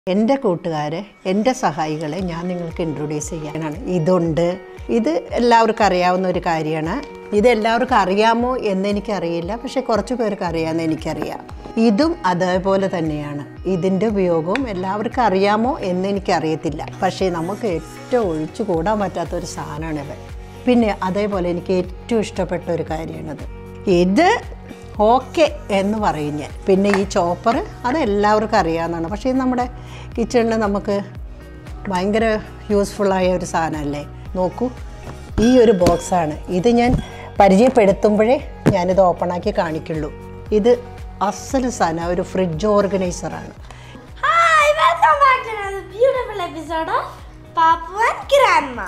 എൻ്റെ കൂട്ടുകാരെ എൻ്റെ സഹായികളെ ഞാൻ നിങ്ങൾക്ക് ഇൻട്രൊഡ്യൂസ് ചെയ്യാനാണ് ഇതുണ്ട് ഇത് എല്ലാവർക്കും അറിയാവുന്ന ഒരു കാര്യമാണ് ഇത് എല്ലാവർക്കും അറിയാമോ എന്ന് എനിക്കറിയില്ല പക്ഷെ കുറച്ച് പേർക്ക് അറിയാമെന്ന് എനിക്കറിയാം ഇതും അതേപോലെ തന്നെയാണ് ഇതിൻ്റെ ഉപയോഗവും എല്ലാവർക്കും അറിയാമോ എന്ന് എനിക്കറിയത്തില്ല പക്ഷേ നമുക്ക് ഏറ്റവും ഒഴിച്ചു കൂടാൻ പറ്റാത്ത ഒരു സാധനമാണിത് പിന്നെ അതേപോലെ എനിക്ക് ഏറ്റവും ഇഷ്ടപ്പെട്ട ഒരു കാര്യമാണിത് ഇത് ഓക്കെ എന്ന് പറയും ഞാൻ പിന്നെ ഈ ചോപ്പർ അത് എല്ലാവർക്കും അറിയാവുന്നതാണ് പക്ഷേ ഇത് നമ്മുടെ കിച്ചണിൽ നമുക്ക് ഭയങ്കര യൂസ്ഫുള്ളായ ഒരു സാധനമല്ലേ നോക്കൂ ഈ ഒരു ബോക്സാണ് ഇത് ഞാൻ പരിചയപ്പെടുത്തുമ്പോഴേ ഞാനിത് ഓപ്പണാക്കി കാണിക്കുള്ളൂ ഇത് അസൽ സാധനം ഒരു ഫ്രിഡ്ജ് ഓർഗനൈസറാണ് Hi, welcome back to another beautiful episode of Papa and Grandma.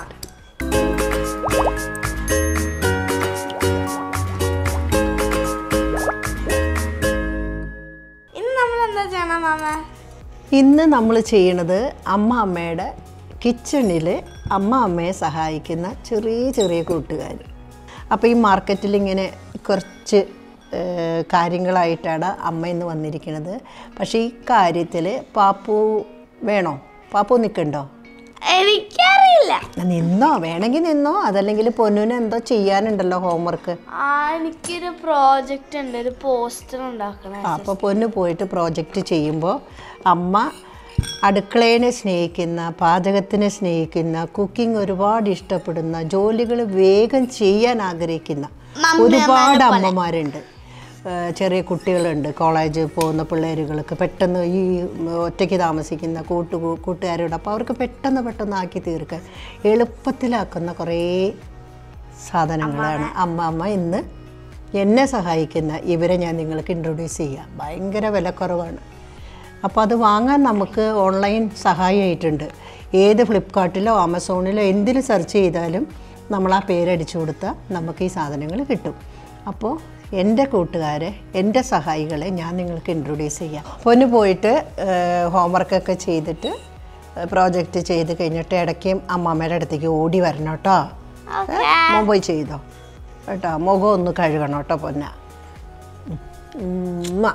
ഇന്ന് നമ്മൾ എന്താ ചെയ്യണം മാമ ഇന്ന് നമ്മൾ ചെയ്യണത് അമ്മ അമ്മയുടെ കിച്ചണിൽ അമ്മ അമ്മയെ സഹായിക്കുന്ന ചെറിയ ചെറിയ കൂട്ടുകാർ അപ്പോൾ ഈ മാർക്കറ്റിൽ ഇങ്ങനെ കുറച്ച് ഏഹ്, കാര്യങ്ങളായിട്ടാണ് അമ്മ ഇന്ന് വന്നിരിക്കുന്നത് പക്ഷേ ഈ കാര്യത്തിൽ പാപ്പു വേണോ പാപ്പു നിൽക്കണ്ടോ എനിക്കറിയില്ല നിന്നോ വേണമെങ്കിൽ നിന്നോ അതല്ലെങ്കിൽ പൊന്നുന് എന്തോ ചെയ്യാനുണ്ടല്ലോ ഹോംവർക്ക് ആ എനിക്കൊരു പ്രോജക്റ്റ് ഉണ്ട് ഒരു പോസ്റ്റർ ഉണ്ടാക്കണേ അപ്പോൾ പൊന്നു പോയിട്ട് പ്രോജക്റ്റ് ചെയ്യുമ്പോൾ അമ്മ അടുക്കളയെ സ്നേഹിക്കുന്ന പാചകത്തിനെ സ്നേഹിക്കുന്ന കുക്കിംഗ് ഒരുപാട് ഇഷ്ടപ്പെടുന്ന ജോലികൾ വേഗം ചെയ്യാൻ ആഗ്രഹിക്കുന്ന ഒരുപാട് അമ്മമാരുണ്ട് ഏഹ് ചെറിയ കുട്ടികളുണ്ട് കോളേജിൽ പോകുന്ന പിള്ളേരുകൾക്ക് പെട്ടെന്ന് ഈ ഒറ്റയ്ക്ക് താമസിക്കുന്ന കൂട്ടു കൂട്ടുകാരോട് അപ്പോൾ അവർക്ക് പെട്ടെന്ന് പെട്ടെന്ന് ആക്കി തീർക്കാൻ എളുപ്പത്തിലാക്കുന്ന കുറേ സാധനങ്ങളാണ് അമ്മ അമ്മ ഇന്ന് എന്നെ സഹായിക്കുന്ന ഇവരെ ഞാൻ നിങ്ങൾക്ക് ഇൻട്രൊഡ്യൂസ് ചെയ്യാം ഭയങ്കര വിലക്കുറവാണ് അപ്പോൾ അത് വാങ്ങാൻ നമുക്ക് ഓൺലൈൻ സഹായമായിട്ടുണ്ട് ഏത് ഫ്ലിപ്കാർട്ടിലോ ആമസോണിലോ എന്തിൽ സെർച്ച് ചെയ്താലും നമ്മൾ ആ പേരടിച്ചു കൊടുത്താൽ നമുക്ക് ഈ സാധനങ്ങൾ കിട്ടും അപ്പോൾ എൻ്റെ കൂട്ടുകാരെ എൻ്റെ സഹായികളെ ഞാൻ നിങ്ങൾക്ക് ഇൻട്രൊഡ്യൂസ് ചെയ്യാം പൊന്നു പോയിട്ട് ഹോംവർക്കൊക്കെ ചെയ്തിട്ട് പ്രോജക്റ്റ് ചെയ്ത് കഴിഞ്ഞിട്ട് ഇടയ്ക്കും അമ്മാമ്മയുടെ അടുത്തേക്ക് ഓടി വരണം കേട്ടോ മോൻ പോയി ചെയ്തോ കേട്ടോ മുഖം ഒന്ന് കഴുകണം കേട്ടോ പൊന്ന ഉമ്മ.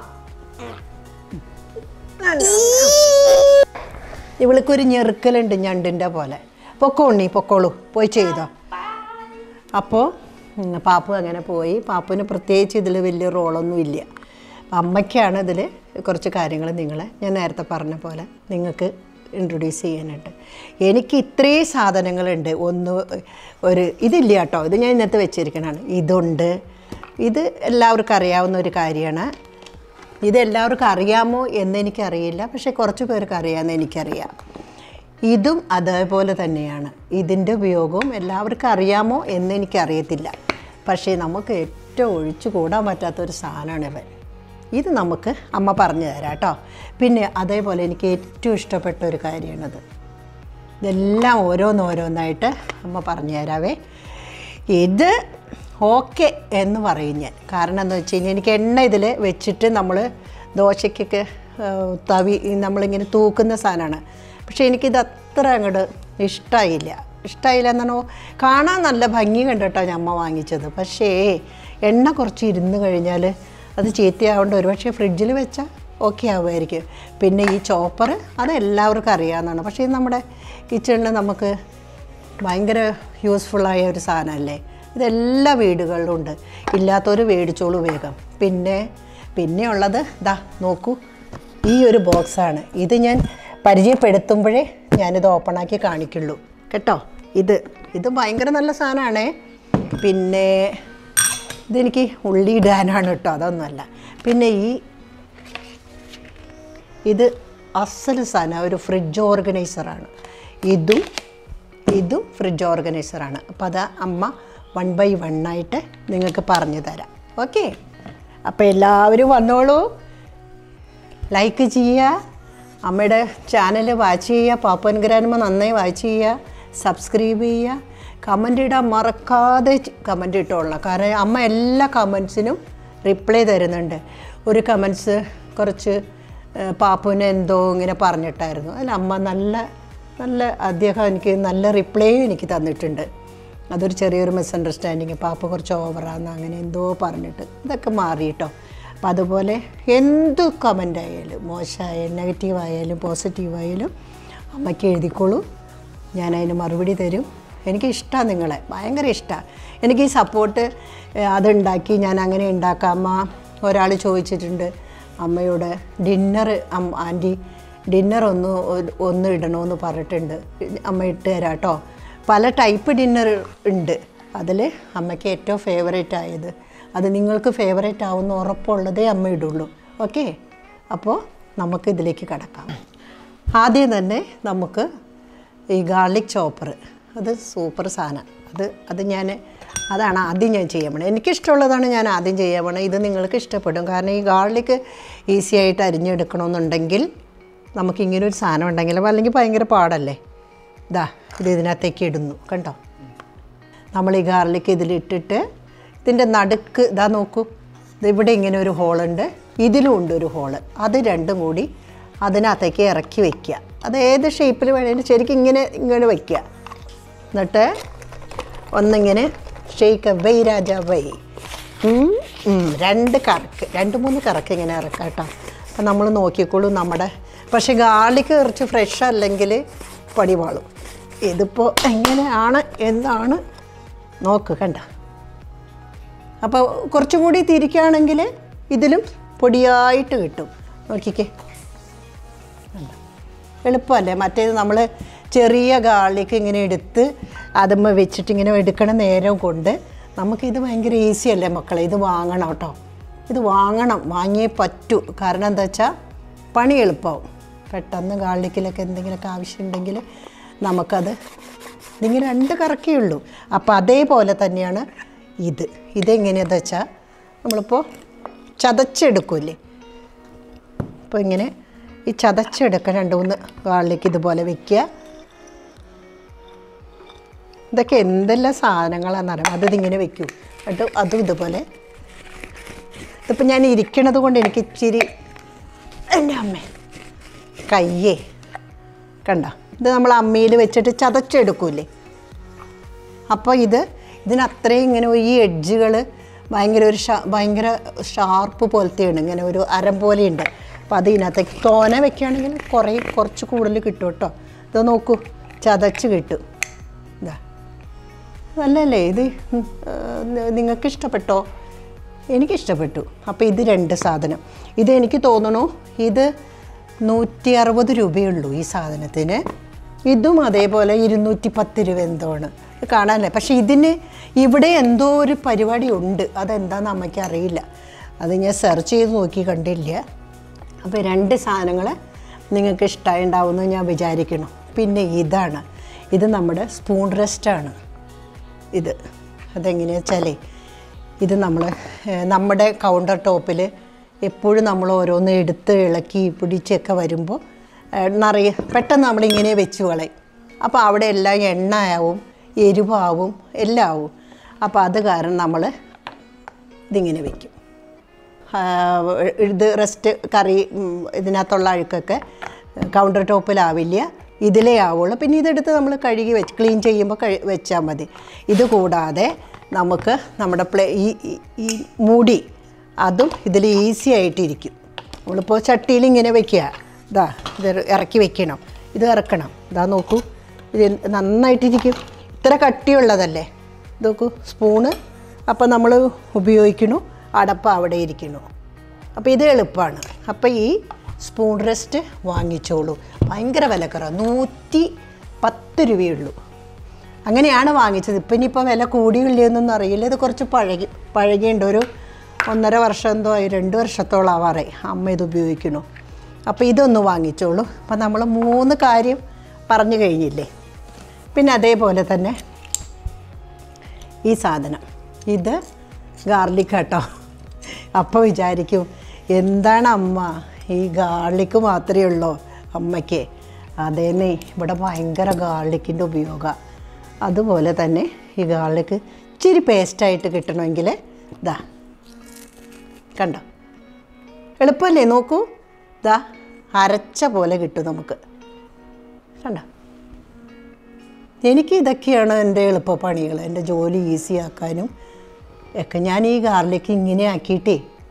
ഇവൾക്കൊരു ഞെറുക്കലുണ്ട് ഞണ്ടിൻ്റെ പോലെ പൊക്കോ ഉണ്ണി പൊക്കോളൂ പോയി ചെയ്തോ അപ്പോൾ ഉം, പാപ്പു അങ്ങനെ പോയി പാപ്പുവിന് പ്രത്യേകിച്ച് ഇതിൽ വലിയ റോളൊന്നും ഇല്ല അമ്മയ്ക്കാണ് ഇതിൽ കുറച്ച് കാര്യങ്ങൾ നിങ്ങളെ ഞാൻ നേരത്തെ പറഞ്ഞ പോലെ നിങ്ങൾക്ക് ഇൻട്രൊഡ്യൂസ് ചെയ്യാനായിട്ട് എനിക്ക് ഇത്രയും സാധനങ്ങളുണ്ട് ഒന്ന് ഒരു ഇതില്ല കേട്ടോ ഇത് ഞാൻ ഇന്നത്തെ വെച്ചിരിക്കണതാണ് ഇതുണ്ട് ഇത് എല്ലാവർക്കും അറിയാവുന്ന ഒരു കാര്യമാണ് ഇത് എല്ലാവർക്കും അറിയാമോ എന്ന് എനിക്കറിയില്ല പക്ഷേ കുറച്ച് പേർക്ക് അറിയാമെന്ന് എനിക്കറിയാം ഇതും അതേപോലെ തന്നെയാണ് ഇതിൻ്റെ ഉപയോഗവും എല്ലാവർക്കും അറിയാമോ എന്ന് എനിക്കറിയത്തില്ല പക്ഷേ നമുക്ക് ഏറ്റവും ഒഴിച്ചു കൂടാൻ പറ്റാത്ത ഒരു സാധനമാണിവൻ ഇത് നമുക്ക് അമ്മ പറഞ്ഞു തരാം കേട്ടോ പിന്നെ അതേപോലെ എനിക്ക് ഏറ്റവും ഇഷ്ടപ്പെട്ട ഒരു കാര്യമാണിത് ഇതെല്ലാം ഓരോന്നോരോന്നായിട്ട് അമ്മ പറഞ്ഞു തരാവേ ഇത് ഓക്കെ എന്ന് പറയും ഞാൻ കാരണം എന്താ വെച്ച് കഴിഞ്ഞാൽ എനിക്ക് എണ്ണ ഇതിൽ വെച്ചിട്ട് നമ്മൾ ദോശയ്ക്കൊക്കെ ആ, തവി ഈ നമ്മളിങ്ങനെ തൂക്കുന്ന സാധനമാണ് പക്ഷേ എനിക്കിത് അത്ര അങ്ങോട്ട് ഇഷ്ടമായില്ല ഇഷ്ടമായില്ല എന്നാണോ കാണാൻ നല്ല ഭംഗി കണ്ടിട്ടോ അമ്മ വാങ്ങിച്ചത് പക്ഷേ എണ്ണ കുറച്ച് ഇരുന്ന് കഴിഞ്ഞാൽ അത് ചീത്തയാവേണ്ട ഒരുപക്ഷെ ഫ്രിഡ്ജിൽ വെച്ചാൽ ഓക്കെ ആവുമായിരിക്കും പിന്നെ ഈ ചോപ്പർ അത് എല്ലാവർക്കും അറിയാവുന്നതാണ് പക്ഷേ ഇത് നമ്മുടെ കിച്ചണിൽ നമുക്ക് ഭയങ്കര യൂസ്ഫുള്ളായ ഒരു സാധനമല്ലേ ഇതെല്ലാ വീടുകളിലും ഉണ്ട് ഇല്ലാത്തവർ മേടിച്ചോളൂ വേഗം പിന്നെ പിന്നെ ഉള്ളത് ദാ നോക്കൂ ഈ ഒരു ബോക്സാണ് ഇത് ഞാൻ പരിചയപ്പെടുത്തുമ്പോഴേ ഞാനിത് ഓപ്പണാക്കി കാണിക്കുള്ളൂ കേട്ടോ ഇത് ഇത് ഭയങ്കര നല്ല സാധനമാണേ പിന്നെ ഇതെനിക്ക് ഉള്ളി ഇടാനാണ് കേട്ടോ അതൊന്നുമല്ല പിന്നെ ഈ ഇത് അസൽ സാധനം ഒരു ഫ്രിഡ്ജ് ഓർഗനൈസറാണ് ഇതും ഇതും ഫ്രിഡ്ജ് ഓർഗനൈസറാണ് അപ്പോൾ അത് അമ്മ വൺ ബൈ വൺ ആയിട്ട് നിങ്ങൾക്ക് പറഞ്ഞു തരാം ഓക്കെ അപ്പോൾ എല്ലാവരും വന്നോളൂ ലൈക്ക് ചെയ്യുക അമ്മയുടെ ചാനൽ വാച്ച് ചെയ്യുക പാപ്പൻ ഗ്രാൻമ നന്നായി വാച്ച് ചെയ്യുക സബ്സ്ക്രൈബ് ചെയ്യുക കമൻ്റ് ഇടാൻ മറക്കാതെ കമൻ്റ് ഇട്ടോളണം കാരണം അമ്മ എല്ലാ കമൻസിനും റിപ്ലൈ തരുന്നുണ്ട് ഒരു കമൻസ് കുറച്ച് ഏഹ്, പാപ്പുവിനെ എന്തോ ഇങ്ങനെ പറഞ്ഞിട്ടായിരുന്നു അതിൽ അമ്മ നല്ല നല്ല അദ്ദേഹം എനിക്ക് നല്ല റിപ്ലൈയും എനിക്ക് തന്നിട്ടുണ്ട് അതൊരു ചെറിയൊരു മിസ്അണ്ടർസ്റ്റാൻഡിങ് പാപ്പ കുറച്ച് ഓവറാന്ന് അങ്ങനെ എന്തോ പറഞ്ഞിട്ട് ഇതൊക്കെ മാറി കേട്ടോ അപ്പം അതുപോലെ എന്ത് കമൻ്റ് ആയാലും മോശമായാലും നെഗറ്റീവ് ആയാലും പോസിറ്റീവ് ആയാലും അമ്മയ്ക്ക് എഴുതിക്കോളൂ ഞാൻ അതിന് മറുപടി തരും എനിക്ക് ഇഷ്ടമാണ് നിങ്ങളെ ഭയങ്കര ഇഷ്ടമാണ് എനിക്ക് ഈ സപ്പോർട്ട് അതുണ്ടാക്കി ഞാൻ അങ്ങനെ ഉണ്ടാക്കാം അമ്മ ഒരാൾ ചോദിച്ചിട്ടുണ്ട് അമ്മയോട് ഡിന്നർ ആൻറ്റി ഡിന്നർ ഒന്ന് ഒരു- ഒന്ന് ഇടണമെന്ന് പറഞ്ഞിട്ടുണ്ട് അമ്മ ഇട്ട് തരാം കേട്ടോ പല ടൈപ്പ് ഡിന്നർ ഉണ്ട് അതിൽ അമ്മയ്ക്ക് ഏറ്റവും ഫേവറേറ്റ് ആയത് അത് നിങ്ങൾക്ക് ഫേവറേറ്റ് ആവുന്ന ഉറപ്പുള്ളതേ അമ്മ ഇടുള്ളൂ ഓക്കെ അപ്പോൾ നമുക്ക് ഇതിലേക്ക് കിടക്കാം ആദ്യം തന്നെ നമുക്ക് ഈ ഗാർലിക് ചോപ്പർ അത് സൂപ്പർ സാധനം അത് അത് ഞാൻ അതാണ് ആദ്യം ഞാൻ ചെയ്യാൻ പോണത് എനിക്കിഷ്ടമുള്ളതാണ് ഞാൻ ആദ്യം ചെയ്യാൻ പോണത് ഇത് നിങ്ങൾക്ക് ഇഷ്ടപ്പെടും കാരണം ഈ ഗാർലിക് ഈസി ആയിട്ട് അരിഞ്ഞെടുക്കണമെന്നുണ്ടെങ്കിൽ നമുക്ക് ഇങ്ങനെ ഒരു സാധനം ഉണ്ടെങ്കിൽ അല്ലെങ്കിൽ ഭയങ്കര പാടല്ലേ ഇതാ ഇത് ഇതിനകത്തേക്ക് ഇടുന്നു കണ്ടോ നമ്മൾ ഈ ഗാർലിക് ഇതിലിട്ടിട്ട് ഇതിൻ്റെ നടുക്ക് ഇതാ നോക്കൂ ഇത് ഇവിടെ ഇങ്ങനെ ഒരു ഹോളുണ്ട് ഇതിലും ഉണ്ട് ഒരു ഹോള് അത് രണ്ടും കൂടി അതിനകത്തേക്ക് ഇറക്കി വയ്ക്കുക അത് ഏത് ഷേപ്പിൽ വേണേലും ശരിക്കും ഇങ്ങനെ ഇങ്ങനെ വയ്ക്കുക എന്നിട്ട് ഒന്നിങ്ങനെ ഷെയ്ക്ക് വൈ രാജ വൈ ഉം, ഉം, രണ്ട് കറക്ക് രണ്ട് മൂന്ന് കറക്ക് ഇങ്ങനെ ഇറക്കാം കേട്ടോ അപ്പം നമ്മൾ നോക്കിക്കോളൂ നമ്മുടെ പക്ഷേ ഗാർലിക്ക് കുറച്ച് ഫ്രഷ് അല്ലെങ്കിൽ പടി വാളും ഇതിപ്പോൾ എങ്ങനെയാണ് എന്താണ് നോക്ക് കണ്ട അപ്പോൾ കുറച്ചും കൂടി തിരിക്കുകയാണെങ്കിൽ ഇതിലും പൊടിയായിട്ട് കിട്ടും നോക്കിക്കേ കണ്ടോ? എളുപ്പമല്ലേ മറ്റേത് നമ്മൾ ചെറിയ ഗാർലിക്ക് ഇങ്ങനെ എടുത്ത് അതുമ്മ വെച്ചിട്ട് ഇങ്ങനെ എടുക്കണ നേരം കൊണ്ട് നമുക്കിത് ഭയങ്കര ഈസി അല്ലേ മക്കളെ ഇത് വാങ്ങണം കേട്ടോ ഇത് വാങ്ങണം വാങ്ങിയേ പറ്റൂ കാരണം എന്താ വെച്ചാൽ പണി എളുപ്പമാവും പെട്ടെന്ന് ഗാർലിക്കിലൊക്കെ എന്തെങ്കിലുമൊക്കെ ആവശ്യമുണ്ടെങ്കിൽ നമുക്കത് ഇതിങ്ങനെ രണ്ട് കറക്കേ ഉള്ളൂ അപ്പോൾ അതേപോലെ തന്നെയാണ് ഇത് ഇതെങ്ങനെയാണെന്ന് വെച്ചാൽ നമ്മളിപ്പോൾ ചതച്ചെടുക്കൂലേ അപ്പോൾ ഇങ്ങനെ ഈ ചതച്ചെടുക്കാൻ രണ്ട് മൂന്ന് ഗാർലിക്ക് ഇതുപോലെ വെക്കുക ഇതൊക്കെ എന്തെല്ലാം സാധനങ്ങളാണെന്നറിയാം അത് ഇതിങ്ങനെ വെക്കൂ എന്നിട്ട് അതും ഇതുപോലെ ഇതിപ്പോൾ ഞാൻ ഇരിക്കണത് കൊണ്ട് എനിക്ക് ഇച്ചിരി എൻ്റെ അമ്മേ കയ്യേ കണ്ട ഇത് നമ്മൾ അമ്മയിൽ വെച്ചിട്ട് ചതച്ചെടുക്കൂലേ അപ്പോൾ ഇത് ഇതിന് അത്രയും ഇങ്ങനെ ഈ എഡ്ജുകൾ ഭയങ്കര ഒരു ഷാ ഭയങ്കര ഷാർപ്പ് പോലത്തെയാണ് ഇങ്ങനെ ഒരു അരം പോലെയുണ്ട് അപ്പോൾ അത് ഇതിനകത്തേക്ക് തോന വെക്കുകയാണെങ്കിൽ കുറേ കുറച്ച് കൂടുതൽ കിട്ടും കേട്ടോ ഇത് നോക്കൂ ചതച്ച് കിട്ടും ഇതാ നല്ലല്ലേ ഇത് ഉം, ആ, നിങ്ങൾക്ക് ഇഷ്ടപ്പെട്ടോ എനിക്കിഷ്ടപ്പെട്ടു അപ്പോൾ ഇത് രണ്ട് സാധനം ഇത് എനിക്ക് തോന്നണു ഇത് നൂറ്റി അറുപത് രൂപയുള്ളൂ ഈ സാധനത്തിന് ഇതും അതേപോലെ ഇരുന്നൂറ്റി പത്ത് രൂപ എന്തോ ആണ് ഇത് കാണാനല്ലേ പക്ഷേ ഇതിന് ഇവിടെ എന്തോ ഒരു പരിപാടി ഉണ്ട് അതെന്താണെന്ന് അമ്മയ്ക്ക് അറിയില്ല അത് ഞാൻ സെർച്ച് ചെയ്ത് നോക്കി കണ്ടില്ല അപ്പോൾ രണ്ട് സാധനങ്ങൾ നിങ്ങൾക്ക് ഇഷ്ടമായി ഉണ്ടാവുമെന്ന് ഞാൻ വിചാരിക്കണം പിന്നെ ഇതാണ് ഇത് നമ്മുടെ സ്പൂൺ റെസ്റ്റാണ് ഇത് അതെങ്ങനെയാ വെച്ചാലേ ഇത് നമ്മൾ നമ്മുടെ കൗണ്ടർ ടോപ്പിൽ എപ്പോഴും നമ്മൾ ഓരോന്ന് എടുത്ത് ഇളക്കി പിടിച്ചൊക്കെ വരുമ്പോൾ നിറയെ പെട്ടെന്ന് നമ്മളിങ്ങനെ വെച്ച് കളയും അപ്പോൾ അവിടെ എല്ലാം എണ്ണയാവും എരിവാവും എല്ലാം ആവും അപ്പോൾ അത് കാരണം നമ്മൾ ഇതിങ്ങനെ വെക്കും ആ, ഇത് റെസ്റ്റ് കറി ഉം, ഇതിനകത്തുള്ള അഴുക്കൊക്കെ കൗണ്ടർ ടോപ്പിലാവില്ല ഇതിലേ ആവുള്ളൂ പിന്നെ ഇതെടുത്ത് നമ്മൾ കഴുകി വെച്ച് ക്ലീൻ ചെയ്യുമ്പോൾ കഴി വെച്ചാൽ മതി ഇത് കൂടാതെ നമുക്ക് നമ്മുടെ പ്ലേ ഈ ഈ- ഈ മൂടി അതും ഇതിൽ ഈസി ആയിട്ടിരിക്കും നമ്മളിപ്പോൾ ചട്ടിയിൽ ഇങ്ങനെ വെക്കുക ഇതാ ഇത് ഇറക്കി വെക്കണം ഇത് ഇറക്കണം ഇതാ നോക്കൂ ഇത് നന്നായിട്ടിരിക്കും ഇത്ര കട്ടിയുള്ളതല്ലേ ഇത് നോക്കൂ സ്പൂണ് അപ്പോൾ നമ്മൾ ഉപയോഗിക്കണു അടപ്പ് അവിടെ ഇരിക്കണു അപ്പോൾ ഇത് എളുപ്പമാണ് അപ്പോൾ ഈ സ്പൂൺ റെസ്റ്റ് വാങ്ങിച്ചോളൂ ഭയങ്കര വിലക്കുറവ് നൂറ്റി പത്ത് രൂപയുള്ളൂ അങ്ങനെയാണ് വാങ്ങിച്ചത് ഇപ്പം ഇനിയിപ്പോൾ വില കൂടിയില്ലെന്നൊന്നും അറിയില്ല ഇത് കുറച്ച് പഴകി പഴകിയുണ്ട് ഒരു ഒന്നര വർഷം എന്തോ ആയി രണ്ട് വർഷത്തോളം ആവാറായി അമ്മ ഇത് ഉപയോഗിക്കണു അപ്പോൾ ഇതൊന്ന് വാങ്ങിച്ചോളൂ അപ്പം നമ്മൾ മൂന്ന് കാര്യം പറഞ്ഞു കഴിഞ്ഞില്ലേ പിന്നെ അതേപോലെ തന്നെ ഈ സാധനം ഇത് ഗാർലിക് കേട്ടോ അപ്പോൾ വിചാരിക്കും എന്താണ് അമ്മ ഈ ഗാർലിക്ക് മാത്രമേ ഉള്ളൂ അമ്മയ്ക്ക് അതേന്നെ ഇവിടെ ഭയങ്കര ഗാർലിക്കിൻ്റെ ഉപയോഗം അതുപോലെ തന്നെ ഈ ഗാർലിക്ക് ഇച്ചിരി പേസ്റ്റായിട്ട് കിട്ടണമെങ്കിൽ ഇതാ കണ്ടോ എളുപ്പമല്ലേ നോക്കൂ ഇതാ അരച്ച പോലെ കിട്ടും നമുക്ക് കണ്ടോ എനിക്ക് ഇതൊക്കെയാണ് എൻ്റെ എളുപ്പപ്പണികൾ എൻ്റെ ജോലി ഈസി ആക്കാനും ഒക്കെ ഞാൻ ഈ ഗാർലിക്ക് ഇങ്ങനെ ആക്കിയിട്ടേ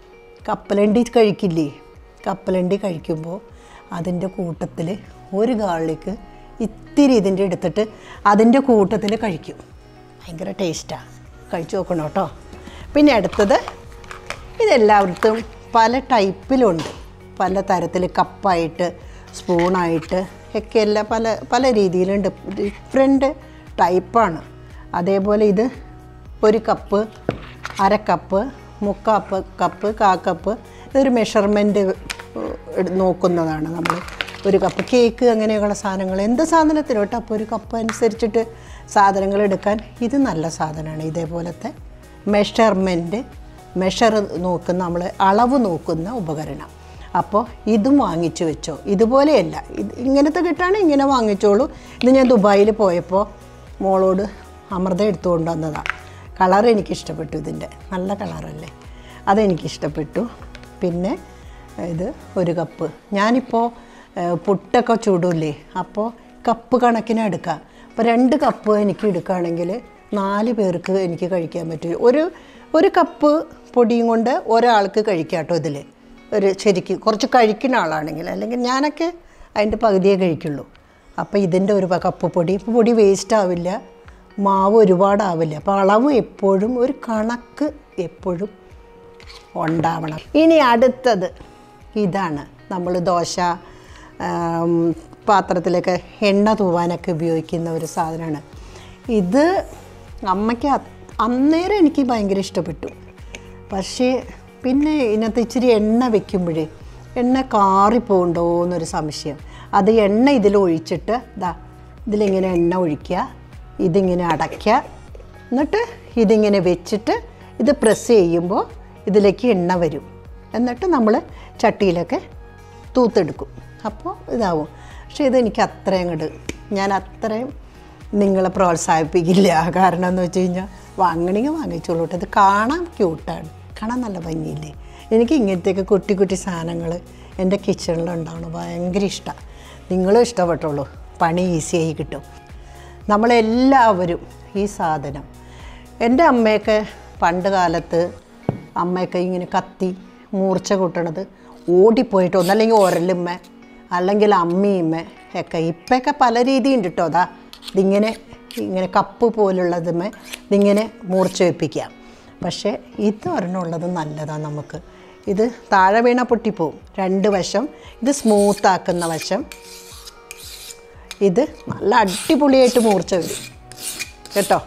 കപ്പലണ്ടി കഴിക്കില്ലേ കപ്പലണ്ടി കഴിക്കുമ്പോൾ അതിൻ്റെ കൂട്ടത്തിൽ ഒരു ഗാർലിക്ക് ഇത്തിരി ഇതിൻ്റെ എടുത്തിട്ട് അതിൻ്റെ കൂട്ടത്തിൽ കഴിക്കും ഭയങ്കര ടേസ്റ്റാണ് കഴിച്ചു നോക്കണം കേട്ടോ പിന്നെ അടുത്തത് ഇതെല്ലായിടത്തും പല ടൈപ്പിലുണ്ട് പല തരത്തിൽ കപ്പായിട്ട് സ്പൂണായിട്ട് ഒക്കെ എല്ലാം പല പല രീതിയിലുണ്ട് ഡിഫറെൻറ്റ് ടൈപ്പാണ് അതേപോലെ ഇത് ഒരു കപ്പ് അര കപ്പ് മുക്കാപ്പ് കപ്പ് കാ കപ്പ് ഇതൊരു മെഷർമെൻറ്റ് നോക്കുന്നതാണ് നമ്മൾ ഒരു കപ്പ് കേക്ക് അങ്ങനെയുള്ള സാധനങ്ങൾ എന്ത് സാധനത്തിനും കേട്ടോ അപ്പോൾ ഒരു കപ്പ് അനുസരിച്ചിട്ട് സാധനങ്ങൾ എടുക്കാൻ ഇത് നല്ല സാധനമാണ് ഇതേപോലത്തെ മെഷർമെൻറ്റ് മെഷർ നോക്കുന്ന നമ്മൾ അളവ് നോക്കുന്ന ഉപകരണം അപ്പോൾ ഇതും വാങ്ങിച്ചു വെച്ചോ ഇതുപോലെയല്ല ഇത് ഇങ്ങനത്തെ കിട്ടുകയാണെങ്കിൽ ഇങ്ങനെ വാങ്ങിച്ചോളൂ ഇത് ഞാൻ ദുബായിൽ പോയപ്പോൾ മോളോട് അമൃത എടുത്തുകൊണ്ട് വന്നതാണ് കളർ എനിക്കിഷ്ടപ്പെട്ടു ഇതിൻ്റെ നല്ല കളറല്ലേ അതെനിക്കിഷ്ടപ്പെട്ടു പിന്നെ ഇത് ഒരു കപ്പ് ഞാനിപ്പോൾ ഏഹ്, പുട്ടൊക്കെ ചൂടില്ലേ അപ്പോൾ കപ്പ് കണക്കിന് എടുക്കാം അപ്പോൾ രണ്ട് കപ്പ് എനിക്ക് എടുക്കുകയാണെങ്കിൽ നാല് പേർക്ക് എനിക്ക് കഴിക്കാൻ പറ്റും ഒരു ഒരു കപ്പ് പൊടിയും കൊണ്ട് ഒരാൾക്ക് കഴിക്കാം കേട്ടോ ഇതിൽ ഒരു ശരിക്ക് കുറച്ച് കഴിക്കുന്ന ആളാണെങ്കിൽ അല്ലെങ്കിൽ ഞാനൊക്കെ അതിൻ്റെ പകുതിയേ കഴിക്കുള്ളൂ അപ്പോൾ ഇതിൻ്റെ ഒരു കപ്പ് പൊടി ഇപ്പോൾ പൊടി വേസ്റ്റ് ആവില്ല മാവ് ഒരുപാടാവില്ല അപ്പോൾ അളവ് എപ്പോഴും ഒരു കണക്ക് എപ്പോഴും ഉണ്ടാവണം ഇനി അടുത്തത് ഇതാണ് നമ്മൾ ദോശ ആം, പാത്രത്തിലൊക്കെ എണ്ണ തൂവാനൊക്കെ ഉപയോഗിക്കുന്ന ഒരു സാധനമാണ് ഇത് അമ്മയ്ക്ക് അത്- അന്നേരം എനിക്ക് ഭയങ്കര ഇഷ്ടപ്പെട്ടു പക്ഷേ പിന്നെ ഇതിനകത്ത് ഇച്ചിരി എണ്ണ വെക്കുമ്പോഴേ എണ്ണ കാറിപ്പോണ്ടോ എന്നൊരു സംശയം അത് എണ്ണ ഇതിൽ ഒഴിച്ചിട്ട് ദാ ഇതിലിങ്ങനെ എണ്ണ ഒഴിക്കുക ഇതിങ്ങനെ അടയ്ക്കുക എന്നിട്ട് ഇതിങ്ങനെ വെച്ചിട്ട് ഇത് പ്രസ് ചെയ്യുമ്പോൾ ഇതിലേക്ക് എണ്ണ വരും എന്നിട്ട് നമ്മൾ ചട്ടിയിലൊക്കെ തൂത്തെടുക്കും അപ്പോൾ ഇതാവും പക്ഷേ ഇതെനിക്ക് അത്രയും അങ്ങോട്ട് ഞാൻ അത്രയും നിങ്ങളെ പ്രോത്സാഹിപ്പിക്കില്ല കാരണം എന്ന് വെച്ച് കഴിഞ്ഞാൽ വാങ്ങണമെങ്കിൽ വാങ്ങിച്ചോളൂ കേട്ടോ ഇത് കാണാൻ ക്യൂട്ടാണ് കാണാൻ നല്ല ഭംഗിയില്ലേ എനിക്ക് ഇങ്ങനത്തെയൊക്കെ കുട്ടി കുട്ടി സാധനങ്ങൾ എൻ്റെ കിച്ചണിലുണ്ടാവണം ഭയങ്കര ഇഷ്ടമാണ് നിങ്ങളും ഇഷ്ടപ്പെട്ടോളൂ പണി ഈസിയായി കിട്ടും നമ്മളെല്ലാവരും ഈ സാധനം എൻ്റെ അമ്മയൊക്കെ പണ്ട് കാലത്ത് അമ്മയൊക്കെ ഇങ്ങനെ കത്തി മൂർച്ച കൂട്ടണത് ഓടിപ്പോയിട്ട് ഒന്നല്ലെങ്കിൽ ഒരലുമ്മ അല്ലെങ്കിൽ അമ്മിയമ്മ ഒക്കെ ഇപ്പൊക്കെ പല രീതിയുണ്ട് കേട്ടോ അതാ ഇതിങ്ങനെ ഇങ്ങനെ കപ്പ് പോലുള്ളതുമേ ഇതിങ്ങനെ മൂർച്ച വെപ്പിക്കാം പക്ഷേ ഇത് ഒരെണ്ണമുള്ളത് നല്ലതാണ് നമുക്ക് ഇത് താഴെ വീണ പൊട്ടിപ്പോവും രണ്ട് വശം ഇത് സ്മൂത്താക്കുന്ന വശം ഇത് നല്ല അടിപൊളിയായിട്ട് മൂർച്ച വരും കേട്ടോ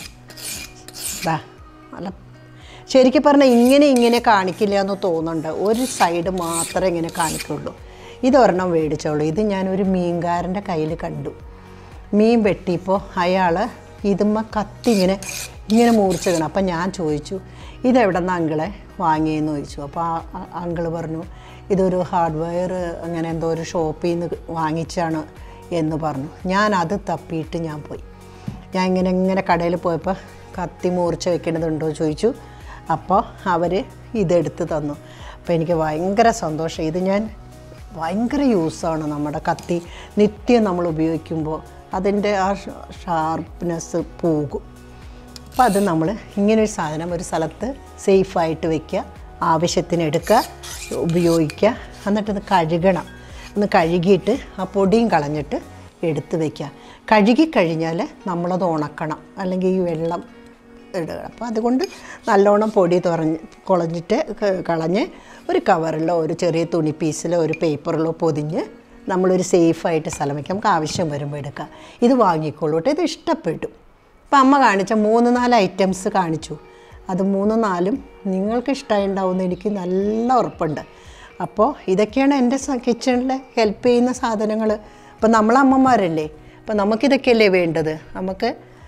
ദാ നല്ല ശരിക്കും പറഞ്ഞാൽ ഇങ്ങനെ ഇങ്ങനെ കാണിക്കില്ല എന്ന് തോന്നുന്നുണ്ട് ഒരു സൈഡ് മാത്രമേ ഇങ്ങനെ കാണിക്കുള്ളൂ ഇതൊരെണ്ണം മേടിച്ചോളൂ ഇത് ഞാനൊരു മീൻകാരൻ്റെ കയ്യിൽ കണ്ടു മീൻ വെട്ടിയപ്പോൾ അയാൾ ഇതുമ്മ കത്തി ഇങ്ങനെ ഇങ്ങനെ മൂർച്ചക്കണം അപ്പം ഞാൻ ചോദിച്ചു ഇതെവിടെ നിന്ന് അങ്കിളെ വാങ്ങിയെന്ന് ചോദിച്ചു അപ്പോൾ ആ അങ്കിള് പറഞ്ഞു ഇതൊരു ഹാർഡ്വെയർ അങ്ങനെ എന്തോ ഒരു ഷോപ്പിൽ നിന്ന് വാങ്ങിച്ചാണ് എന്ന് പറഞ്ഞു ഞാൻ അത് തപ്പിയിട്ട് ഞാൻ പോയി ഞാൻ ഇങ്ങനെ ഇങ്ങനെ കടയിൽ പോയപ്പോൾ കത്തി മൂർച്ച വെക്കേണ്ടതുണ്ടോ ചോദിച്ചു അപ്പോൾ അവർ ഇതെടുത്ത് തന്നു അപ്പോൾ എനിക്ക് ഭയങ്കര സന്തോഷം ഇത് ഞാൻ ഭയങ്കര യൂസാണ് നമ്മുടെ കത്തി നിത്യം നമ്മൾ ഉപയോഗിക്കുമ്പോൾ അതിൻ്റെ ആ ഷാർപ്നെസ് പോകും അപ്പോൾ അത് നമ്മൾ ഇങ്ങനൊരു സാധനം ഒരു സ്ഥലത്ത് സേഫായിട്ട് വെക്കുക ആവശ്യത്തിന് എടുക്കുക ഉപയോഗിക്കുക എന്നിട്ടത് കഴുകണം ഒന്ന് കഴുകിയിട്ട് ആ പൊടിയും കളഞ്ഞിട്ട് എടുത്ത് വയ്ക്കുക കഴുകി കഴിഞ്ഞാൽ നമ്മളത് ഉണക്കണം അല്ലെങ്കിൽ ഈ വെള്ളം ഇടുക അപ്പോൾ അതുകൊണ്ട് നല്ലോണം പൊടി തുറഞ്ഞ് കുളഞ്ഞിട്ട് ക- കളഞ്ഞ് ഒരു കവറിലോ ഒരു ചെറിയ തുണി പീസിലോ ഒരു പേപ്പറിലോ പൊതിഞ്ഞ് നമ്മളൊരു സേഫായിട്ട് സ്ഥലം വയ്ക്കാം നമുക്ക് ആവശ്യം വരുമ്പോൾ എടുക്കാം ഇത് വാങ്ങിക്കോളൂ കേട്ടോ ഇത് ഇഷ്ടപ്പെട്ടു ഇപ്പം അമ്മ കാണിച്ച മൂന്ന് നാല് ഐറ്റംസ് കാണിച്ചു അത് മൂന്ന് നാലും നിങ്ങൾക്ക് ഇഷ്ടമായി ഉണ്ടാവുമെന്ന് എനിക്ക് നല്ല ഉറപ്പുണ്ട് അപ്പോൾ ഇതൊക്കെയാണ് എൻ്റെ കിച്ചണിൽ ഹെൽപ്പ് ചെയ്യുന്ന സാധനങ്ങൾ ഇപ്പം നമ്മളമ്മമാരല്ലേ അപ്പം നമുക്കിതൊക്കെയല്ലേ വേണ്ടത് നമുക്ക്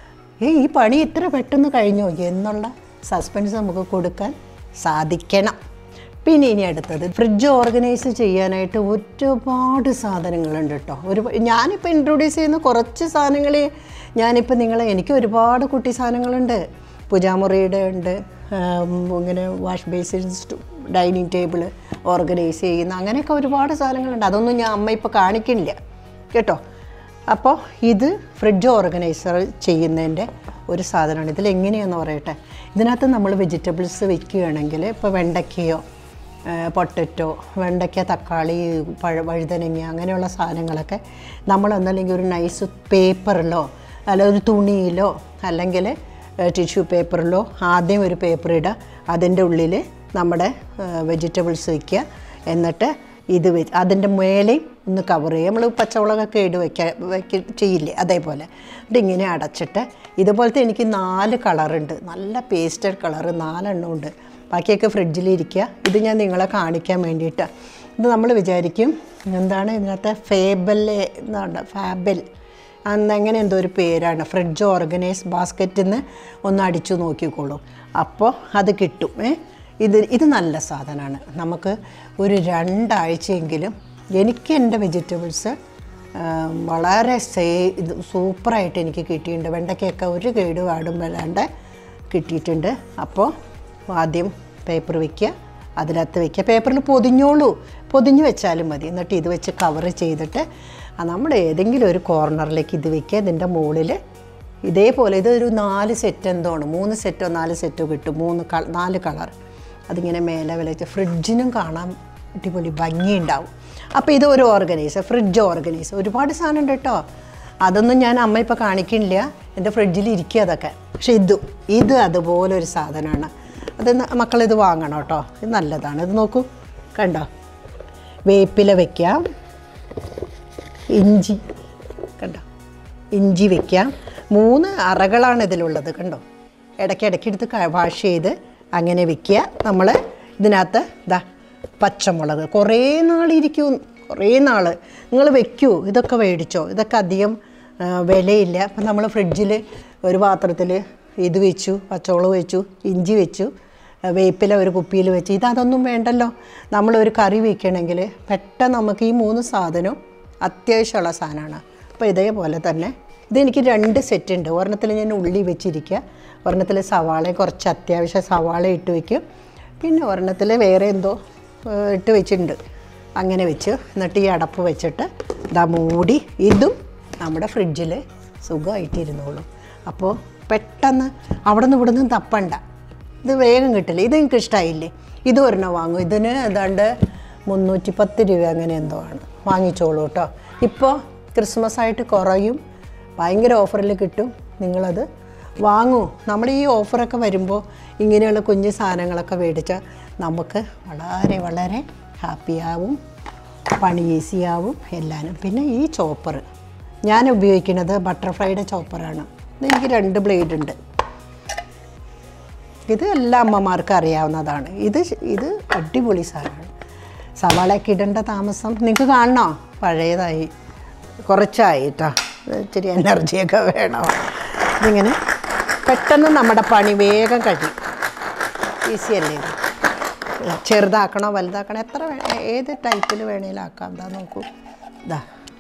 ഏ ഈ പണി ഇത്ര പെട്ടെന്ന് കഴിഞ്ഞോ എന്നുള്ള സസ്പെൻസ് നമുക്ക് കൊടുക്കാൻ സാധിക്കണം പിന്നെ ഇനി അടുത്തത് ഫ്രിഡ്ജ് ഓർഗനൈസ് ചെയ്യാനായിട്ട് ഒരുപാട് സാധനങ്ങളുണ്ട് കേട്ടോ ഒരു ഞാനിപ്പോൾ ഇൻട്രൊഡ്യൂസ് ചെയ്യുന്ന കുറച്ച് സാധനങ്ങൾ ഞാനിപ്പോൾ നിങ്ങളെ എനിക്ക് ഒരുപാട് കുട്ടി സാധനങ്ങളുണ്ട് പൂജാമുറിയുടെ ഉണ്ട് ആം, ഇങ്ങനെ wash basin dining table organise ചെയ്യുന്ന അങ്ങനെയൊക്കെ ഒരുപാട് സാധനങ്ങളുണ്ട് അതൊന്നും ഞാൻ അമ്മ ഇപ്പോൾ കാണിക്കില്ല കേട്ടോ അപ്പോൾ ഇത് ഫ്രിഡ്ജ് ഓർഗനൈസർ ചെയ്യുന്നതിൻ്റെ ഒരു സാധനമാണ് ഇതിൽ എങ്ങനെയാണെന്ന് പറയട്ടെ ഇതിനകത്ത് നമ്മൾ വെജിറ്റബിൾസ് വെക്കുകയാണെങ്കിൽ ഇപ്പോൾ വെണ്ടയ്ക്കയോ പൊട്ടറ്റോ വെണ്ടയ്ക്ക തക്കാളി പഴ വഴുതനങ്ങ അങ്ങനെയുള്ള സാധനങ്ങളൊക്കെ നമ്മൾ ഒന്നല്ലെങ്കിൽ ഒരു നൈസ് പേപ്പറിലോ അല്ല ഒരു തുണിയിലോ അല്ലെങ്കിൽ ടിഷ്യൂ പേപ്പറിലോ ആദ്യം ഒരു പേപ്പർ ഇടുക അതിൻ്റെ ഉള്ളിൽ നമ്മുടെ വെജിറ്റബിൾസ് വയ്ക്കുക എന്നിട്ട് ഇത് വെ അതിൻ്റെ മേലെയും ഒന്ന് കവർ ചെയ്യുക നമ്മൾ പച്ചമുളകൊക്കെ ഇട് വയ്ക്കുക വയ്ക്ക ചെയ്യില്ലേ അതേപോലെ എന്നിട്ട് ഇങ്ങനെ അടച്ചിട്ട് ഇതുപോലത്തെ എനിക്ക് നാല് കളറുണ്ട് നല്ല പേസ്റ്റഡ് കളറ് നാലെണ്ണം ഉണ്ട് ബാക്കിയൊക്കെ ഫ്രിഡ്ജിലിരിക്കുക ഇത് ഞാൻ നിങ്ങളെ കാണിക്കാൻ വേണ്ടിയിട്ടാണ് ഇത് നമ്മൾ വിചാരിക്കും എന്താണ് ഇതിനകത്ത് ഫേബല് എന്താണ് ഫാബൽ അന്ന് അങ്ങനെ എന്തോ ഒരു പേരാണ് ഫ്രിഡ്ജ് ഓർഗനൈസ് ബാസ്ക്കറ്റിൽ നിന്ന് ഒന്ന് അടിച്ചു നോക്കിക്കോളൂ അപ്പോൾ അത് കിട്ടും ഏ ഇത് ഇത് നല്ല സാധനമാണ് നമുക്ക് ഒരു രണ്ടാഴ്ചയെങ്കിലും എനിക്ക് എൻ്റെ വെജിറ്റബിൾസ് വളരെ സേ ഇത് സൂപ്പറായിട്ട് എനിക്ക് കിട്ടിയിട്ടുണ്ട് വെണ്ടയ്ക്കൊക്കെ ഒരു കേടുപാടും വരാണ്ട് കിട്ടിയിട്ടുണ്ട് അപ്പോൾ ആദ്യം പേപ്പർ വയ്ക്കുക അതിനകത്ത് വയ്ക്കുക പേപ്പറിൽ പൊതിഞ്ഞോളൂ പൊതിഞ്ഞ് വെച്ചാലും മതി എന്നിട്ട് ഇത് വെച്ച് കവർ ചെയ്തിട്ട് ആ നമ്മൾ ഏതെങ്കിലും ഒരു കോർണറിലേക്ക് ഇത് വയ്ക്കുക ഇതിൻ്റെ മുകളിൽ ഇതേപോലെ ഇതൊരു നാല് സെറ്റ് എന്തോണ് മൂന്ന് സെറ്റോ നാല് സെറ്റോ കിട്ടും മൂന്ന് ക നാല് കളർ അതിങ്ങനെ മേലെ വിലച്ച് ഫ്രിഡ്ജിനും കാണാൻ അടിപൊളി ഭംഗിയുണ്ടാവും അപ്പോൾ ഇത് ഒരു ഓർഗനൈസർ ഫ്രിഡ്ജ് ഓർഗനൈസർ ഒരുപാട് സാധനം ഉണ്ട് കേട്ടോ അതൊന്നും ഞാൻ അമ്മ ഇപ്പോൾ കാണിക്കണില്ല എൻ്റെ ഫ്രിഡ്ജിൽ ഇരിക്കുക അതൊക്കെ പക്ഷേ ഇതും ഇത് അതുപോലെ ഒരു സാധനമാണ് അത് ന- മക്കളിത് വാങ്ങണം കേട്ടോ ഇത് നല്ലതാണ് ഇത് നോക്കൂ കണ്ടോ വേപ്പില വയ്ക്കാം ഇഞ്ചി കണ്ടോ ഇഞ്ചി വെക്കാം മൂന്ന് അറകളാണ് ഇതിലുള്ളത് കണ്ടോ ഇടയ്ക്ക് ഇടയ്ക്ക് എടുത്ത് ക- വാഷ് ചെയ്ത് അങ്ങനെ വെക്കുക നമ്മൾ ഇതിനകത്ത് ഇതാ പച്ചമുളക് കുറേ നാളിരിക്കും കുറേ നാൾ നിങ്ങൾ വെക്കൂ ഇതൊക്കെ മേടിച്ചോ ഇതൊക്കെ അധികം ആ, വിലയില്ല അപ്പം നമ്മൾ ഫ്രിഡ്ജിൽ ഒരു പാത്രത്തിൽ ഇത് വെച്ചു പച്ചമുളക് വെച്ചു ഇഞ്ചി വെച്ചു ആ, വേപ്പില ഒരു കുപ്പിയിൽ വെച്ച് ഇതതൊന്നും വേണ്ടല്ലോ നമ്മളൊരു കറി വയ്ക്കണമെങ്കിൽ പെട്ടെന്ന് നമുക്ക് ഈ മൂന്ന് സാധനവും അത്യാവശ്യമുള്ള സാധനമാണ് അപ്പോൾ ഇതേപോലെ തന്നെ ഇതെനിക്ക് രണ്ട് സെറ്റ് ഉണ്ട് ഒരെണ്ണത്തിൽ ഞാൻ ഉള്ളി വെച്ചിരിക്കുക ഒരെണ്ണത്തിൽ സവാള കുറച്ച് അത്യാവശ്യം സവാള ഇട്ട് വയ്ക്കും പിന്നെ ഒരെണ്ണത്തിൽ വേറെ എന്തോ ഏഹ്, ഇട്ട് വെച്ചിട്ടുണ്ട് അങ്ങനെ വെച്ച് എന്നിട്ട് ഈ അടപ്പ് വെച്ചിട്ട് ഇതാ മൂടി ഇതും നമ്മുടെ ഫ്രിഡ്ജിൽ സുഖമായിട്ടിരുന്നോളും അപ്പോൾ പെട്ടെന്ന് അവിടെ നിന്ന് ഇവിടെ നിന്ന് തപ്പണ്ട ഇത് വേഗം കിട്ടില്ല ഇത് എനിക്ക് ഇഷ്ടമായില്ലേ ഇത് ഒരെണ്ണം വാങ്ങും ഇതിന് ഏതാണ്ട് മുന്നൂറ്റി പത്ത് രൂപ അങ്ങനെ എന്തോ ആണ് വാങ്ങിച്ചോളൂ കേട്ടോ ഇപ്പോൾ ക്രിസ്മസ് ആയിട്ട് കുറയും ഭയങ്കര ഓഫറിൽ കിട്ടും നിങ്ങളത് വാങ്ങൂ നമ്മൾ ഈ ഓഫറൊക്കെ വരുമ്പോൾ ഇങ്ങനെയുള്ള കുഞ്ഞു സാധനങ്ങളൊക്കെ മേടിച്ചാൽ നമുക്ക് വളരെ വളരെ ഹാപ്പിയാവും പണി ഈസിയാവും എല്ലാനും പിന്നെ ഈ ചോപ്പർ ഞാൻ ഉപയോഗിക്കുന്നത് ബട്ടർഫ്ലൈയുടെ ചോപ്പറാണ് ഇതെനിക്ക് രണ്ട് ബ്ലേഡ് ഉണ്ട് ഇത് എല്ലാ അമ്മമാർക്കും അറിയാവുന്നതാണ് ഇത് ശ- ഇത് അടിപൊളി സാധനമാണ് സവാളയൊക്കെ ഇടേണ്ട താമസം നിങ്ങൾക്ക് കാണണോ പഴയതായി കുറച്ചായി കേട്ടോ ഇച്ചിരി എനർജിയൊക്കെ വേണം ഇതിങ്ങനെ പെട്ടെന്ന് നമ്മുടെ പണി വേഗം കഴിയും ഈസി അല്ലേ ഇത് ചെറുതാക്കണോ വലുതാക്കണോ എത്ര വേ ഏത് ടൈപ്പിൽ വേണേലും ആക്കാം എന്താ നോക്കൂ ഇതാ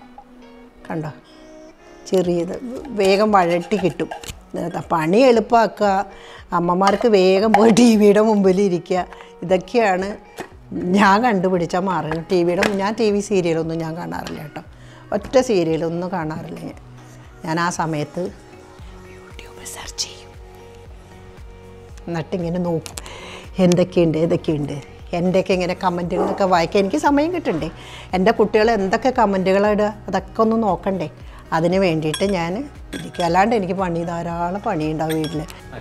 കണ്ടോ ചെറിയത് വേഗം വഴട്ടി കിട്ടും ഇത് പണി എളുപ്പമാക്കുക അമ്മമാർക്ക് വേഗം പോയി ടി വിയുടെ മുമ്പിൽ ഇരിക്കുക ഇതൊക്കെയാണ് ഞാൻ കണ്ടുപിടിച്ച മാർഗം ടി വിയുടെ ഞാൻ ടി വി സീരിയലൊന്നും ഞാൻ കാണാറില്ല കേട്ടോ ഒറ്റ സീരിയലൊന്നും കാണാറില്ല ഞാൻ ഞാൻ ആ സമയത്ത് യൂട്യൂബ് സെർച്ച് ചെയ്യും എന്നിട്ടിങ്ങനെ നോക്കും എന്തൊക്കെയുണ്ട് ഏതൊക്കെയുണ്ട് എൻ്റെയൊക്കെ ഇങ്ങനെ കമൻറ്റുകളൊക്കെ വായിക്കാൻ എനിക്ക് സമയം കിട്ടണ്ടേ എൻ്റെ കുട്ടികൾ എന്തൊക്കെ കമൻറ്റുകളിടുക അതൊക്കെ ഒന്ന് നോക്കണ്ടേ അതിന് വേണ്ടിയിട്ട് ഞാൻ ഇരിക്കും അല്ലാണ്ട് എനിക്ക് പണി ധാരാളം പണിയുണ്ടാവും വീട്ടിൽ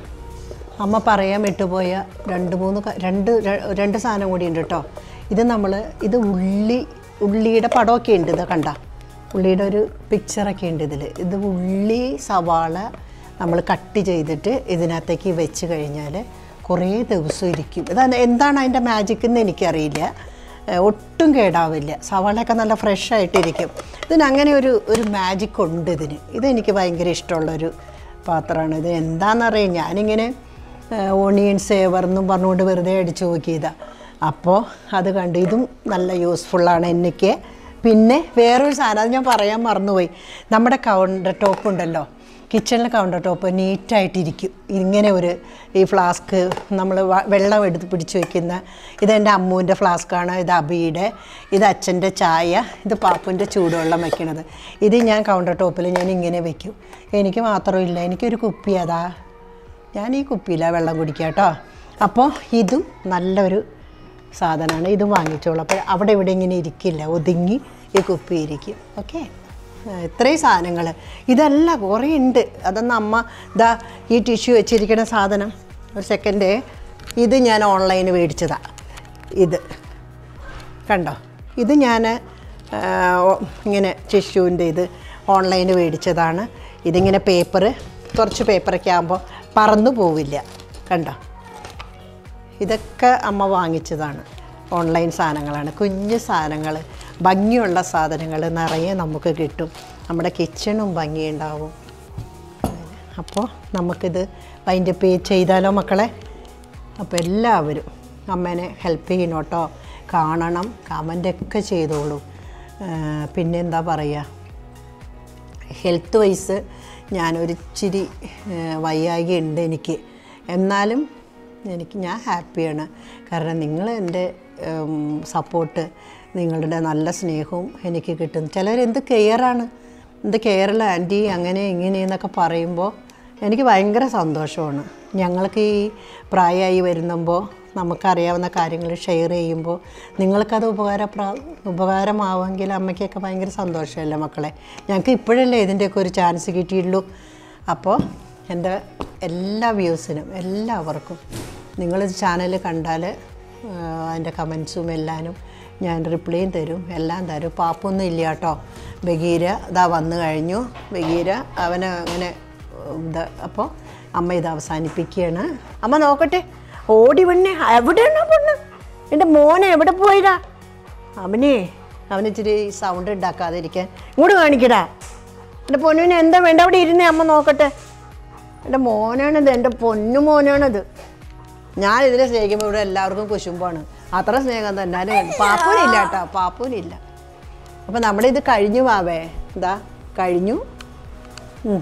അമ്മ പറയാൻ വിട്ടുപോയ രണ്ട് മൂന്ന് ക- രണ്ട് ര- രണ്ട് സാധനം കൂടി ഉണ്ട് കേട്ടോ ഇത് നമ്മൾ ഇത് ഉള്ളി ഉള്ളിയുടെ പടമൊക്കെ ഉണ്ട് ഇത് കണ്ട ഉള്ളിയുടെ ഒരു പിക്ചറൊക്കെ ഉണ്ട് ഇതിൽ ഇത് ഉള്ളി സവാള നമ്മൾ കട്ട് ചെയ്തിട്ട് ഇതിനകത്തേക്ക് വെച്ച് കഴിഞ്ഞാൽ കുറേ ദിവസം ഇരിക്കും ഇതാണ് എന്താണ് അതിൻ്റെ മാജിക് എന്ന് എനിക്കറിയില്ല ഏഹ് ഒട്ടും കേടാവില്ല സവാളയൊക്കെ നല്ല ഫ്രഷ് ആയിട്ടിരിക്കും ഇതിന് അങ്ങനെ ഒരു ഒരു മാജിക് ഉണ്ട് ഇതിന് ഇതെനിക്ക് ഭയങ്കര ഇഷ്ടമുള്ളൊരു പാത്രമാണ് ഇത് എന്താണെന്നറിയാം ഞാനിങ്ങനെ ഓണിയൻ സേവർ എന്നും പറഞ്ഞുകൊണ്ട് വെറുതെ അടിച്ചു നോക്കിയതാണ് അപ്പോൾ അത് കണ്ടു ഇതും നല്ല യൂസ്ഫുള്ളാണ് എനിക്ക് പിന്നെ വേറൊരു സാധനം അത് ഞാൻ പറയാൻ മറന്നുപോയി നമ്മുടെ കൗണ്ടർ ടോപ്പ് ഉണ്ടല്ലോ കിച്ചണിലെ കൗണ്ടർ ടോപ്പ് നീറ്റായിട്ടിരിക്കും ഇങ്ങനെ ഒരു ഈ ഫ്ലാസ്ക് നമ്മൾ വെള്ളം എടുത്ത് പിടിച്ച് വെക്കുന്ന ഇതെൻ്റെ അമ്മുവിൻ്റെ ഫ്ലാസ്ക്കാണ് ഇത് അബിയുടെ ഇത് അച്ഛൻ്റെ ചായ ഇത് പാപ്പുൻ്റെ ചൂടുവെള്ളം വെക്കണത് ഇത് ഞാൻ കൗണ്ടർ ടോപ്പിൽ ഞാൻ ഇങ്ങനെ വെക്കും എനിക്ക് മാത്രമില്ല എനിക്കൊരു കുപ്പി അതാ ഞാൻ ഈ കുപ്പിയിലാണ് വെള്ളം കുടിക്കുക കേട്ടോ അപ്പോൾ ഇതും നല്ലൊരു സാധനമാണ് ഇത് വാങ്ങിച്ചോളൂ അപ്പോൾ അവിടെ ഇവിടെ ഇങ്ങനെ ഇരിക്കില്ല ഒതുങ്ങി ഈ കുപ്പി ഇരിക്കും ഓക്കെ ഇത്രയും സാധനങ്ങൾ ഇതല്ല കുറേ ഉണ്ട് അതൊന്നും അമ്മ ഇതാ ഈ ടിഷ്യൂ വെച്ചിരിക്കുന്ന സാധനം ഒരു സെക്കൻഡ് ഇത് ഞാൻ ഓൺലൈന് മേടിച്ചതാണ് ഇത് കണ്ടോ ഇത് ഞാൻ ഇങ്ങനെ ടിഷ്യൂവിൻ്റെ ഇത് ഓൺലൈന് മേടിച്ചതാണ് ഇതിങ്ങനെ പേപ്പർ കുറച്ച് പേപ്പറൊക്കെ ആകുമ്പോൾ പറന്നു പോവില്ല കണ്ടോ ഇതൊക്കെ അമ്മ വാങ്ങിച്ചതാണ് ഓൺലൈൻ സാധനങ്ങളാണ് കുഞ്ഞു സാധനങ്ങൾ ഭംഗിയുള്ള സാധനങ്ങൾ നിറയെ നമുക്ക് കിട്ടും നമ്മുടെ കിച്ചണും ഭംഗിയുണ്ടാവും അപ്പോൾ നമുക്കിത് അതിൻ്റെ പേ ചെയ്താലോ മക്കളെ അപ്പോൾ എല്ലാവരും അമ്മേനെ ഹെൽപ്പ് ചെയ്യണം കേട്ടോ കാണണം കമൻ്റൊക്കെ ചെയ്തോളൂ ആ, പിന്നെ എന്താ പറയുക ഹെൽത്ത് വൈസ് ഞാനൊരിച്ചിരി വയ്യായി ഉണ്ട് എനിക്ക് എന്നാലും എനിക്ക് ഞാൻ ഹാപ്പിയാണ് കാരണം നിങ്ങൾ എൻ്റെ സപ്പോർട്ട് നിങ്ങളുടെ നല്ല സ്നേഹവും എനിക്ക് കിട്ടും ചിലരെന്ത് കെയറാണ് എന്ത് കെയറിൽ ആൻറ്റി അങ്ങനെ ഇങ്ങനെ എന്നൊക്കെ പറയുമ്പോൾ എനിക്ക് ഭയങ്കര സന്തോഷമാണ് ഞങ്ങൾക്ക് ഈ പ്രായമായി വരുന്നുമ്പോൾ നമുക്കറിയാവുന്ന കാര്യങ്ങൾ ഷെയർ ചെയ്യുമ്പോൾ നിങ്ങൾക്കത് ഉപകാരപ്രാ ഉപകാരമാവുമെങ്കിൽ അമ്മയ്ക്കൊക്കെ ഭയങ്കര സന്തോഷമല്ലേ മക്കളെ ഞങ്ങൾക്ക് ഇപ്പോഴല്ലേ ഇതിൻ്റെയൊക്കെ ഒരു ചാൻസ് കിട്ടിയുള്ളൂ അപ്പോൾ എൻ്റെ എല്ലാ വ്യൂസിനും എല്ലാവർക്കും നിങ്ങൾ ചാനൽ കണ്ടാൽ അതിൻ്റെ കമൻസും എല്ലാനും ഞാൻ റിപ്ലൈയും തരും എല്ലാം തരും പാപ്പൊന്നും ഇല്ല കേട്ടോ ബഗീര ഇതാ വന്നു കഴിഞ്ഞു ബഗീര അവനെ അങ്ങനെ ഇത് അപ്പോൾ അമ്മ ഇത് അവസാനിപ്പിക്കുകയാണ് അമ്മ നോക്കട്ടെ ഓടി പെണ്ണെ എവിടെയാണോ പെണ്ണ് എൻ്റെ മോനെ എവിടെ പോയതാ അവനെ അവന് ഇച്ചിരി സൗണ്ട് ഉണ്ടാക്കാതിരിക്കാൻ ഇങ്ങോട്ട് കാണിക്കടാ എൻ്റെ പൊന്നുവിന് എന്താ വേണ്ട അവിടെ ഇരുന്നേ അമ്മ നോക്കട്ടെ എൻ്റെ മോനാണിത് എൻ്റെ പൊന്നു മോനാണിത് ഞാൻ ഇതിനെ സ്നേഹിക്കുമ്പോൾ ഇവിടെ എല്ലാവർക്കും കുശുമ്പാണ് അത്ര സ്നേഹം തന്നെ എന്നാലും പാപ്പൂനില്ല കേട്ടോ പാപ്പൂനില്ല അപ്പം നമ്മുടെ ഇത് കഴിഞ്ഞു വാവേ എന്താ കഴിഞ്ഞു ഉം.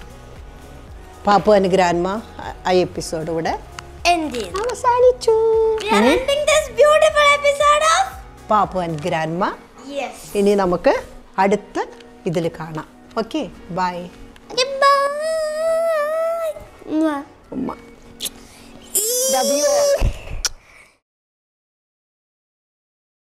പാപ്പു ആൻഡ് ഗ്രാൻഡ്മ ആ എപ്പിസോഡ് ഇവിടെ Ending. അവസാനിച്ചു We are ending this beautiful episode of Pappu and grandma Yes. ഇനി നമുക്ക് അടുത്ത ഇതിൽ കാണാം ഓക്കെ ബൈ Goodbye. Mwah. ഉമ്മ ലവ് യു